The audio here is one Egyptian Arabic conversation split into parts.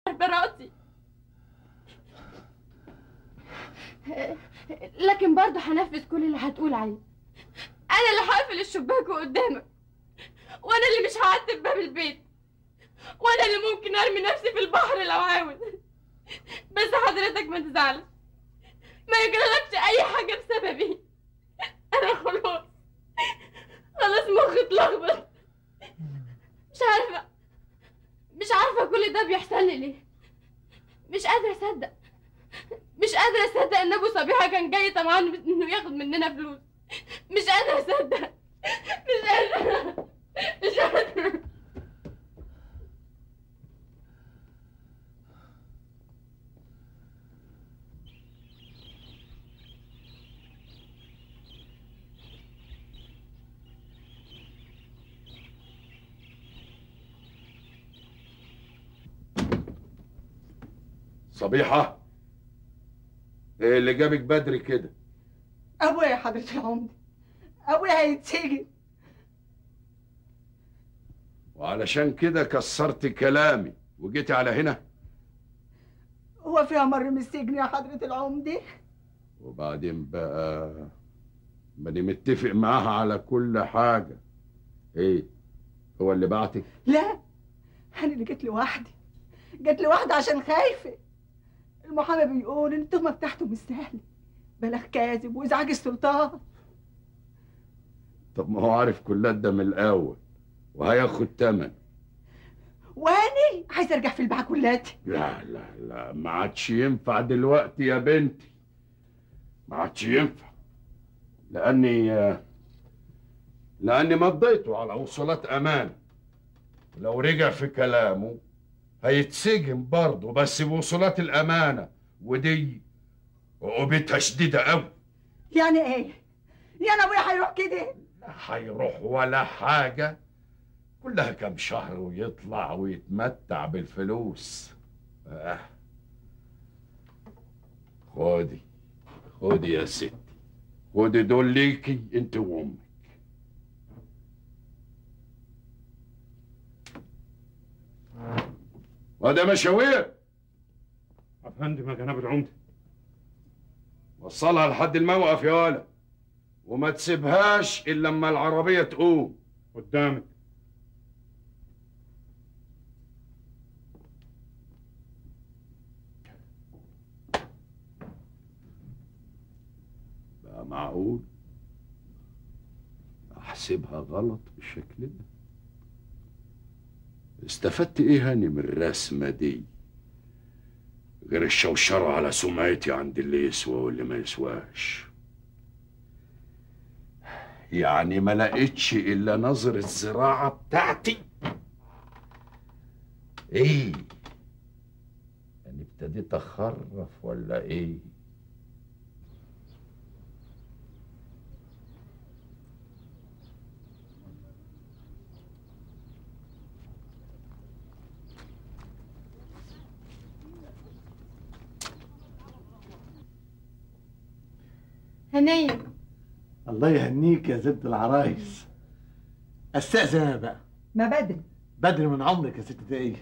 براسي لكن برضه هنفذ كل اللي هتقول عليه انا اللي هقفل الشباك قدامك وانا اللي مش هعتب باب البيت وانا اللي ممكن ارمي نفسي في البحر لو عاوز بس حضرتك ما تزعلش ما يجرالكش اي حاجه بسببي انا خلاص خلاص مخي اتلخبط مش عارفه مش عارفه كل ده بيحصل لي ليه مش قادره اصدق مش قادره اصدق ان ابو صبيحه كان جاي طمعان انه ياخد مننا فلوس مش قادره اصدق مش قادره مش قادره صبيحة ايه اللي جابك بدري كده ابويا يا حضرة العمدة ابويا هيتسجن وعلشان كده كسرت كلامي وجيتي على هنا هو فيها مر من السجن يا حضرة العمدة وبعدين بقى ماني متفق معاها على كل حاجة ايه هو اللي بعتك لا انا اللي جيت لوحدي جيت لوحدي عشان خايفة المحامي بيقول ان التهمة بتاعته مش سهلة بلاغ كاذب وازعاج السلطان طب ما هو عارف كل ده من الاول وهياخد تمن واني عايز ارجع في الباعة كلاتي لا لا لا ما عادش ينفع دلوقتي يا بنتي ما عادش ينفع لاني لاني مضيته على وصولات امان لو رجع في كلامه هيتسجن برضه بس بوصولات الامانه ودي عقوبتها شديده قوي يعني ايه يعني ابويا هيروح كده لا هيروح ولا حاجه كلها كام شهر ويطلع ويتمتع بالفلوس آه. خدي خدي يا ستي خدي دول ليكي انت وامك وده مشاوير افندم يا جناب العمده وصلها لحد الموقف يا ولد وما تسيبهاش الا لما العربيه تقوم قدامك بقى معقول احسبها غلط بالشكل ده استفدت ايه هاني من الرسمه دي غير الشوشره على سمعتي عند اللي يسوى واللي ما يسواش يعني ما لقيتش الا نظر الزراعه بتاعتي ايه يعني ابتديت اخرف ولا ايه هنية الله يهنيك يا زبد العرايس استأذن انا بقى ما بدري بدري من عمرك يا ست ايه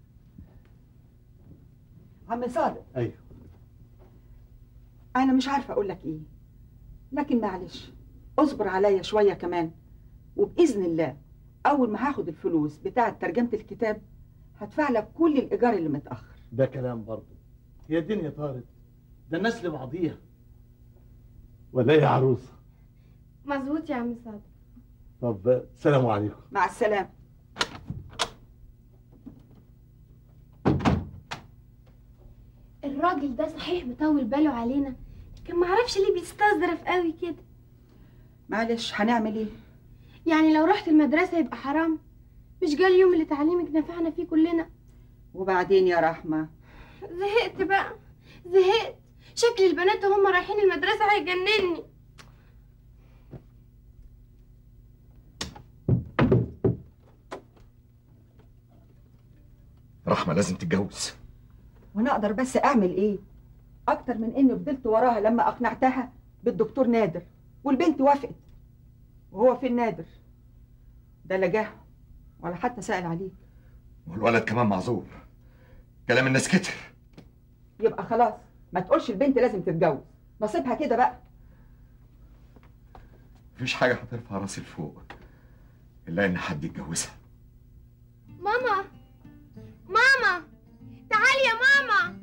عم صادق ايوه انا مش عارفه اقول لك ايه لكن معلش اصبر عليا شويه كمان وباذن الله اول ما هاخد الفلوس بتاعه ترجمه الكتاب هدفع لك كل الايجار اللي متاخر ده كلام برضه هي الدنيا طارت ده الناس لبعضيها ولا ايه يا عروسه مظبوط يا عم صادق طب سلام عليكم مع السلامه الراجل ده صحيح بيطول باله علينا لكن معرفش ليه بيستظرف قوي كده معلش هنعمل ايه يعني لو رحت المدرسة يبقى حرام مش جه اليوم اللي تعليمك نفعنا فيه كلنا وبعدين يا رحمه زهقت بقى زهقت شكل البنات وهم رايحين المدرسة هيجنني رحمة لازم تتجوز وانا اقدر بس اعمل ايه اكتر من اني فضلت وراها لما اقنعتها بالدكتور نادر والبنت وافقت وهو فين نادر ده لا جه ولا حتى سأل عليك والولد كمان معذور كلام الناس كتر يبقى خلاص ما تقولش البنت لازم تتجوز نصيبها كده بقى مفيش حاجة هترفع راسي لفوق إلا إن حد يتجوزها ماما ماما تعالي يا ماما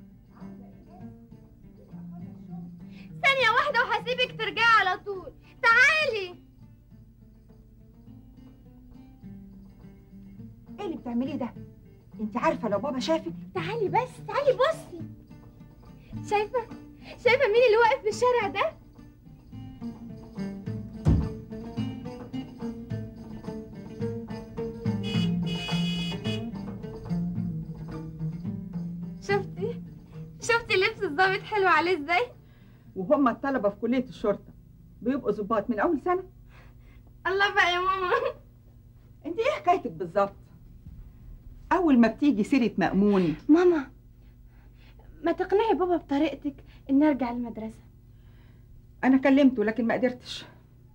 ثانية واحدة وهسيبك ترجعي على طول تعالي ايه اللي بتعمليه ده انت عارفه لو بابا شافك تعالي بس تعالي بصي شايفة شايفة مين اللي واقف في الشارع ده شفتي شفتي لبس الظابط حلو عليه ازاي وهم الطلبه في كليه الشرطه بيبقوا ظباط من اول سنه الله بقى يا ماما انت ايه حكايتك بالظبط اول ما بتيجي سيره مأمون ماما ما تقنعي بابا بطريقتك اني ارجع المدرسة انا كلمته لكن ما قدرتش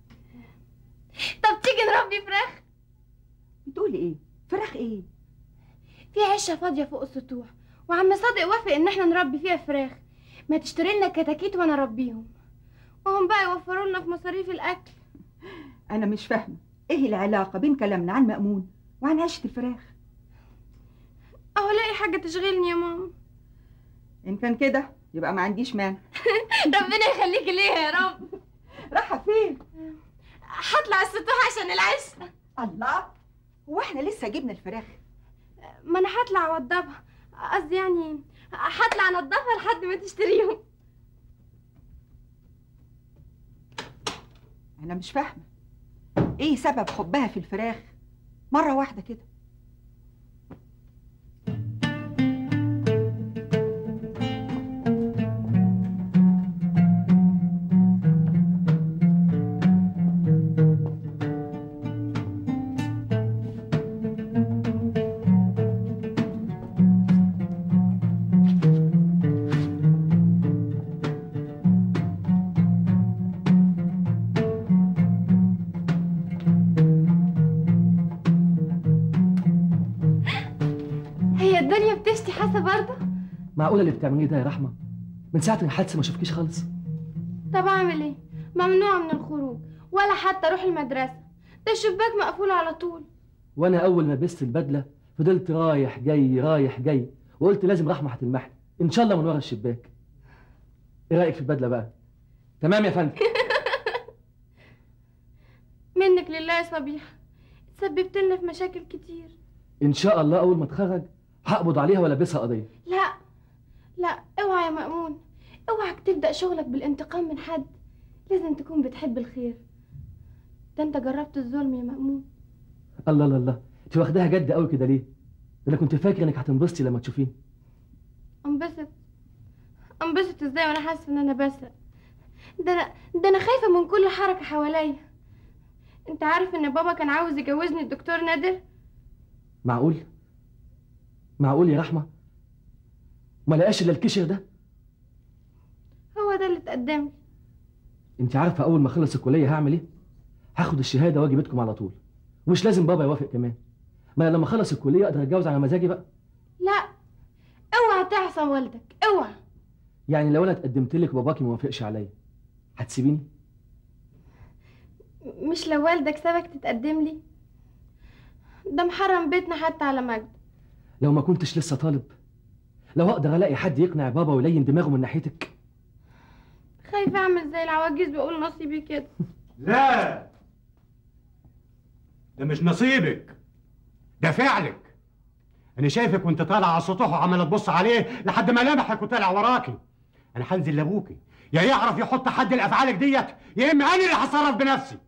طب تيجي نربي فراخ بتقولي ايه فراخ ايه في عشة فاضية فوق السطوح وعم صادق وافق ان احنا نربي فيها فراخ ما تشتري لنا كتاكيت وانا اربيهم وهم بقى يوفروا لنا في مصاريف الاكل انا مش فاهمه ايه العلاقه بين كلامنا عن مأمون وعن عيشه الفراخ اهو لاقي حاجة تشغلني يا ماما ان كان كده يبقى ما عنديش مانع ربنا يخليكي ليا يا رب رايحه فين هطلع السطوح عشان العشة الله هو احنا لسه جبنا الفراخ ما انا هطلع اوضبها قصدي يعني هطلع انضفها لحد ما تشتريهم انا مش فاهمه ايه سبب حبها في الفراخ مره واحده كده هي الدنيا بتشتي حاسة برضه معقولة اللي بتعمليه ده يا رحمة؟ من ساعة الحادثة ما شفتكيش خالص طب اعمل ايه ممنوع من الخروج ولا حتى اروح المدرسة ده الشباك مقفول على طول وأنا أول ما لبست البدلة فضلت رايح جاي رايح جاي وقلت لازم رحمة هتلمحني إن شاء الله من ورا الشباك إيه رأيك في البدلة بقى؟ تمام يا فندم منك لله يا صبيحة تسببت لنا في مشاكل كتير إن شاء الله أول ما أتخرج هقبض عليها وألبسها قضية لا لا اوعى يا مأمون اوعك تبدأ شغلك بالانتقام من حد لازم تكون بتحب الخير ده انت جربت الظلم يا مأمون الله الله الله أنت واخداها جد قوي كده ليه؟ ده أنا كنت فاكر إنك هتنبسطي لما تشوفيني انبسط انبسط ازاي وانا حاسه ان انا بسرق ده انا ده انا خايفه من كل حركه حواليا انت عارف ان بابا كان عاوز يجوزني الدكتور نادر معقول؟ معقول يا رحمة؟ ما لقاش إلا الكشر ده؟ هو ده اللي اتقدم لي انت عارفه اول ما اخلص الكليه هعمل ايه هاخد الشهاده واجي بيتكم على طول ومش لازم بابا يوافق كمان ما انا لما اخلص الكليه اقدر اتجوز على مزاجي بقى لا اوعى تعصى والدك اوعى يعني لو انا اتقدمت لك وباباكي ما وافقش عليا هتسيبيني مش لو والدك سابك تتقدم لي ده محرم بيتنا حتى على مجد لو ما كنتش لسه طالب لو اقدر الاقي حد يقنع بابا ويلين دماغه من ناحيتك خايفه اعمل زي العواجيز بيقول نصيبي كده لا ده مش نصيبك ده فعلك انا شايفك وانت طالع على السطوح وعماله تبص عليه لحد ما لمحك وطلع وراكي انا هنزل لابوكي يا يعرف يحط حد لافعالك ديت يا اما انا اللي هتصرف بنفسي